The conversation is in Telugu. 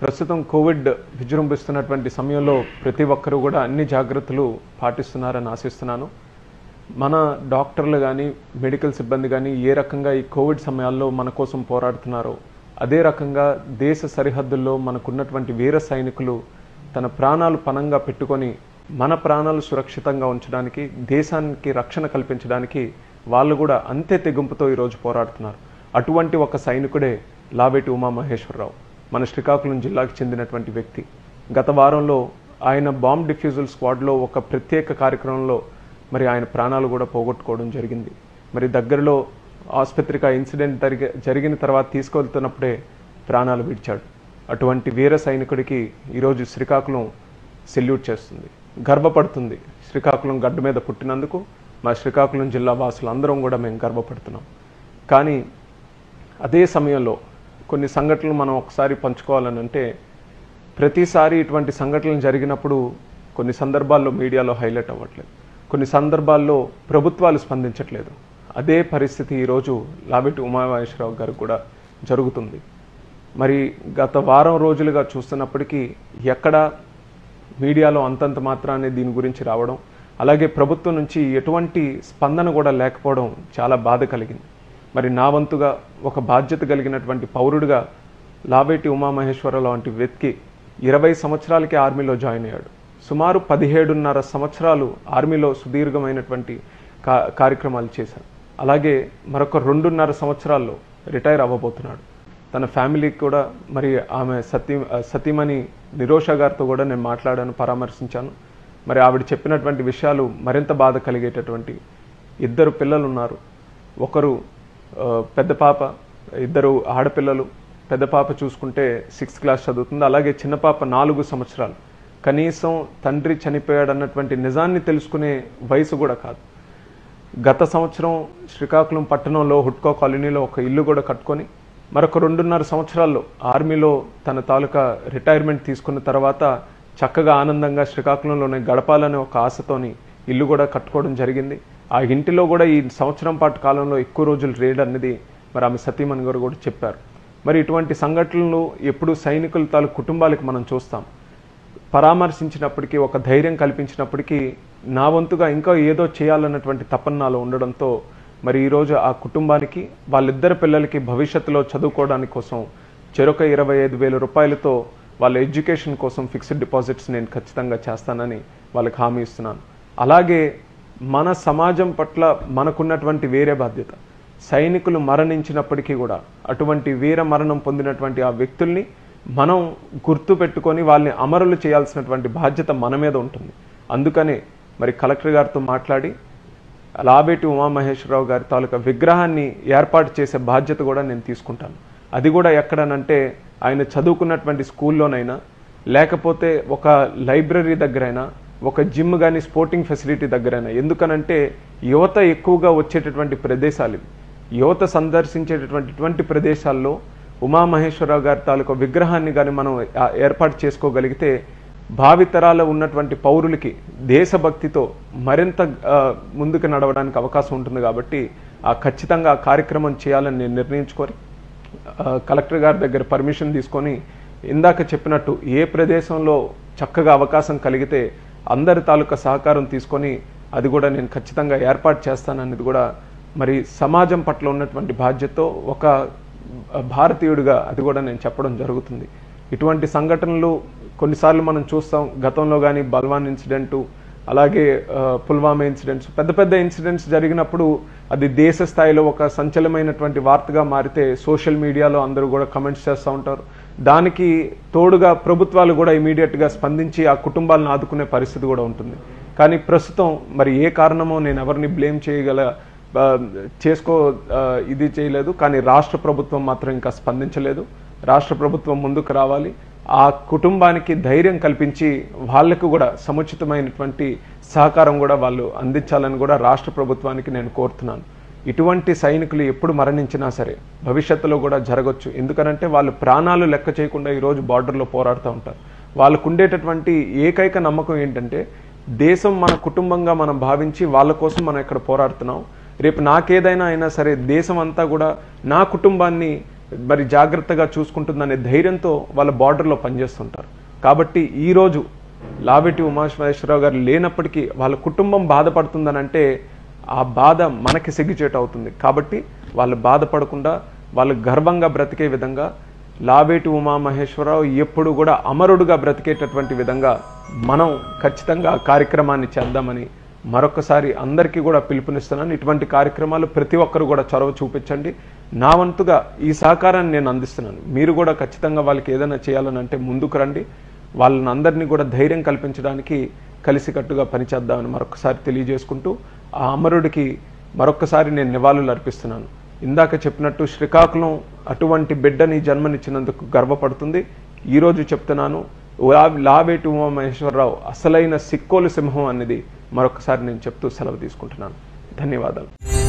ప్రస్తుతం కోవిడ్ విజృంభిస్తున్నటువంటి సమయంలో ప్రతి ఒక్కరూ కూడా అన్ని జాగ్రత్తలు పాటిస్తున్నారని ఆశిస్తున్నాను మన డాక్టర్లు కానీ మెడికల్ సిబ్బంది కానీ ఏ రకంగా ఈ కోవిడ్ సమయాల్లో మన కోసం పోరాడుతున్నారో అదే రకంగా దేశ సరిహద్దుల్లో మనకున్నటువంటి వీర సైనికులు తన ప్రాణాలు పనంగా పెట్టుకొని మన ప్రాణాలు సురక్షితంగా ఉంచడానికి దేశానికి రక్షణ కల్పించడానికి వాళ్ళు కూడా అంతే తెగింపుతో ఈరోజు పోరాడుతున్నారు అటువంటి ఒక సైనికుడే లావేటి ఉమామహేశ్వరరావు మన శ్రీకాకుళం జిల్లాకు చెందినటువంటి వ్యక్తి గత వారంలో ఆయన బాంబ్ డిఫ్యూజల్ స్క్వాడ్లో ఒక ప్రత్యేక కార్యక్రమంలో మరి ఆయన ప్రాణాలు కూడా పోగొట్టుకోవడం జరిగింది మరి దగ్గరలో ఆసుపత్రికి ఆ ఇన్సిడెంట్ జరిగి జరిగిన తర్వాత తీసుకెళ్తున్నప్పుడే ప్రాణాలు విడిచాడు అటువంటి వీర సైనికుడికి ఈరోజు శ్రీకాకుళం సెల్యూట్ చేస్తుంది గర్వపడుతుంది శ్రీకాకుళం గడ్డ మీద పుట్టినందుకు మా శ్రీకాకుళం జిల్లా వాసులు అందరం కూడా మేము గర్వపడుతున్నాం కానీ అదే సమయంలో కొన్ని సంఘటనలు మనం ఒకసారి పంచుకోవాలని అంటే ప్రతిసారి ఇటువంటి సంఘటనలు జరిగినప్పుడు కొన్ని సందర్భాల్లో మీడియాలో హైలైట్ అవ్వట్లేదు కొన్ని సందర్భాల్లో ప్రభుత్వాలు స్పందించట్లేదు అదే పరిస్థితి ఈరోజు లాబెట్టి ఉమామహేశ్వరరావు గారికి కూడా జరుగుతుంది మరి గత వారం రోజులుగా చూస్తున్నప్పటికీ ఎక్కడ మీడియాలో అంతంత మాత్రాన్ని దీని గురించి రావడం అలాగే ప్రభుత్వం నుంచి ఎటువంటి స్పందన కూడా లేకపోవడం చాలా బాధ కలిగింది మరి నా వంతుగా ఒక బాధ్యత కలిగినటువంటి పౌరుడిగా లావేటి ఉమామహేశ్వరరావు లాంటి వ్యక్తి ఇరవై సంవత్సరాలకే ఆర్మీలో జాయిన్ అయ్యాడు సుమారు పదిహేడున్నర సంవత్సరాలు ఆర్మీలో సుదీర్ఘమైనటువంటి కా కార్యక్రమాలు చేశారు అలాగే మరొక రెండున్నర సంవత్సరాల్లో రిటైర్ అవ్వబోతున్నాడు తన ఫ్యామిలీకి కూడా మరి ఆమె సతీ సతీమణి నిరోష గారితో కూడా నేను మాట్లాడాను పరామర్శించాను మరి ఆవిడ చెప్పినటువంటి విషయాలు మరింత బాధ కలిగేటటువంటి ఇద్దరు పిల్లలు ఉన్నారు ఒకరు ఆ, పెద్ద పాప ఇద్దరు ఆడపిల్లలు పెద్ద పాప చూసుకుంటే సిక్స్త్ క్లాస్ చదువుతుంది అలాగే చిన్న పాప నాలుగు సంవత్సరాలు కనీసం తండ్రి చనిపోయాడు అన్నటువంటి నిజాన్ని తెలుసుకునే వయసు కూడా కాదు గత సంవత్సరం శ్రీకాకుళం పట్టణంలో హుడ్కో కాలనీలో ఒక ఇల్లు కూడా కట్టుకొని మరొక రెండున్నర సంవత్సరాల్లో ఆర్మీలో తన తాలూకా రిటైర్మెంట్ తీసుకున్న తర్వాత చక్కగా ఆనందంగా శ్రీకాకుళంలోనే గడపాలనే ఒక ఆశతోని ఇల్లు కూడా కట్టుకోవడం జరిగింది ఆ ఇంటిలో కూడా ఈ సంవత్సరం పాటు కాలంలో ఎక్కువ రోజులు రేడ్ అనేది మరి ఆమె సతీమణి గారు కూడా చెప్పారు మరి ఇటువంటి సంఘటనలు ఎప్పుడు సైనికుల తాలూ కుటుంబాలకు మనం చూస్తాం పరామర్శించినప్పటికీ ఒక ధైర్యం కల్పించినప్పటికీ నా వంతుగా ఇంకా ఏదో చేయాలన్నటువంటి తపన నాలో ఉండడంతో మరి ఈరోజు ఆ కుటుంబానికి వాళ్ళిద్దరు పిల్లలకి భవిష్యత్తులో చదువుకోవడానికి కోసం చెరొక ఇరవై ఐదు వేల రూపాయలతో వాళ్ళ ఎడ్యుకేషన్ కోసం ఫిక్స్డ్ డిపాజిట్స్ నేను ఖచ్చితంగా చేస్తానని వాళ్ళకి హామీ ఇస్తున్నాను అలాగే మన సమాజం పట్ల మనకున్నటువంటి వేరే బాధ్యత సైనికులు మరణించినప్పటికీ కూడా అటువంటి వీర మరణం పొందినటువంటి ఆ వ్యక్తుల్ని మనం గుర్తు పెట్టుకొని వాళ్ళని అమరులు చేయాల్సినటువంటి బాధ్యత మన మీద ఉంటుంది అందుకనే మరి కలెక్టర్ గారితో మాట్లాడి లాబేటి ఉమామహేశ్వరరావు గారి తాలూకా విగ్రహాన్ని ఏర్పాటు చేసే బాధ్యత కూడా నేను తీసుకుంటాను అది కూడా ఎక్కడనంటే ఆయన చదువుకున్నటువంటి స్కూల్లోనైనా లేకపోతే ఒక లైబ్రరీ దగ్గరైనా ఒక జిమ్ కానీ స్పోర్టింగ్ ఫెసిలిటీ దగ్గరైనా ఎందుకనంటే యువత ఎక్కువగా వచ్చేటటువంటి ప్రదేశాలు ఇవి యువత సందర్శించేటటువంటి ఇటువంటి ప్రదేశాల్లో ఉమామహేశ్వరరావు గారి తాలూకా విగ్రహాన్ని కానీ మనం ఆ, ఏర్పాటు చేసుకోగలిగితే భావితరాల ఉన్నటువంటి పౌరులకి దేశభక్తితో మరింత ఆ, ముందుకు నడవడానికి అవకాశం ఉంటుంది కాబట్టి ఆ ఖచ్చితంగా ఆ కార్యక్రమం చేయాలని నేను నిర్ణయించుకొని ఆ, కలెక్టర్ గారి దగ్గర పర్మిషన్ తీసుకొని ఇందాక చెప్పినట్టు ఏ ప్రదేశంలో చక్కగా అవకాశం కలిగితే అందరి తాలూకా సహకారం తీసుకొని అది కూడా నేను ఖచ్చితంగా ఏర్పాటు చేస్తానన్నది కూడా మరి సమాజం పట్ల ఉన్నటువంటి బాధ్యతతో ఒక భారతీయుడిగా అది కూడా నేను చెప్పడం జరుగుతుంది ఇటువంటి సంఘటనలు కొన్నిసార్లు మనం చూస్తాం గతంలో కానీ బల్వాన్ ఇన్సిడెంటు అలాగే ఆ, పుల్వామా ఇన్సిడెంట్స్ పెద్ద పెద్ద ఇన్సిడెంట్స్ జరిగినప్పుడు అది దేశ స్థాయిలో ఒక సంచలనమైనటువంటి వార్తగా మారితే సోషల్ మీడియాలో అందరూ కూడా కమెంట్స్ చేస్తూ ఉంటారు దానికి తోడుగా ప్రభుత్వాలు కూడా ఇమీడియట్గా స్పందించి ఆ కుటుంబాలను ఆదుకునే పరిస్థితి కూడా ఉంటుంది కానీ ప్రస్తుతం మరి ఏ కారణమో నేను ఎవరిని బ్లేమ్ చేయగల ఆ, చేసుకో ఆ, ఇది చేయలేదు కానీ రాష్ట్ర ప్రభుత్వం మాత్రం ఇంకా స్పందించలేదు రాష్ట్ర ప్రభుత్వం ముందుకు రావాలి ఆ కుటుంబానికి ధైర్యం కల్పించి వాళ్ళకు కూడా సముచితమైనటువంటి సహకారం కూడా వాళ్ళు అందించాలని కూడా రాష్ట్ర ప్రభుత్వానికి నేను కోరుతున్నాను ఇటువంటి సైనికులు ఎప్పుడు మరణించినా సరే భవిష్యత్తులో కూడా జరగచ్చు ఎందుకనంటే వాళ్ళు ప్రాణాలు లెక్క చేయకుండా ఈరోజు బార్డర్లో పోరాడుతూ ఉంటారు వాళ్ళకు ఉండేటటువంటి ఏకైక నమ్మకం ఏంటంటే దేశం మన కుటుంబంగా మనం భావించి వాళ్ళ కోసం మనం ఇక్కడ పోరాడుతున్నాం రేపు నాకేదైనా అయినా సరే దేశం అంతా కూడా నా కుటుంబాన్ని మరి జాగ్రత్తగా చూసుకుంటుందనే ధైర్యంతో వాళ్ళ బార్డర్లో పనిచేస్తుంటారు కాబట్టి ఈరోజు లావెటి ఉమాశ్వరేశ్వరరావు గారు లేనప్పటికీ వాళ్ళ కుటుంబం బాధపడుతుందని అంటే ఆ బాధ మనకి సిగ్గుచేటు అవుతుంది కాబట్టి వాళ్ళు బాధపడకుండా వాళ్ళు గర్వంగా బ్రతికే విధంగా లావేటి ఉమామహేశ్వరరావు ఎప్పుడు కూడా అమరుడుగా బ్రతికేటటువంటి విధంగా మనం ఖచ్చితంగా ఆ కార్యక్రమాన్ని చేద్దామని మరొకసారి అందరికీ కూడా పిలుపునిస్తున్నాను ఇటువంటి కార్యక్రమాలు ప్రతి ఒక్కరు కూడా చొరవ చూపించండి నా వంతుగా ఈ సహకారాన్ని నేను అందిస్తున్నాను మీరు కూడా ఖచ్చితంగా వాళ్ళకి ఏదైనా చేయాలని అంటే ముందుకు రండి వాళ్ళని అందరినీ కూడా ధైర్యం కల్పించడానికి కలిసికట్టుగా పనిచేద్దామని మరొకసారి తెలియజేసుకుంటూ ఆ అమరుడికి మరొకసారి నేను నివాళులు అర్పిస్తున్నాను ఇందాక చెప్పినట్టు శ్రీకాకుళం అటువంటి బిడ్డని జన్మనిచ్చినందుకు గర్వపడుతుంది ఈరోజు చెప్తున్నాను లా- లావేటి ఉమామహేశ్వరరావు అసలైన సిక్కోలు సింహం అనేది మరొకసారి నేను చెప్తూ సెలవు తీసుకుంటున్నాను ధన్యవాదాలు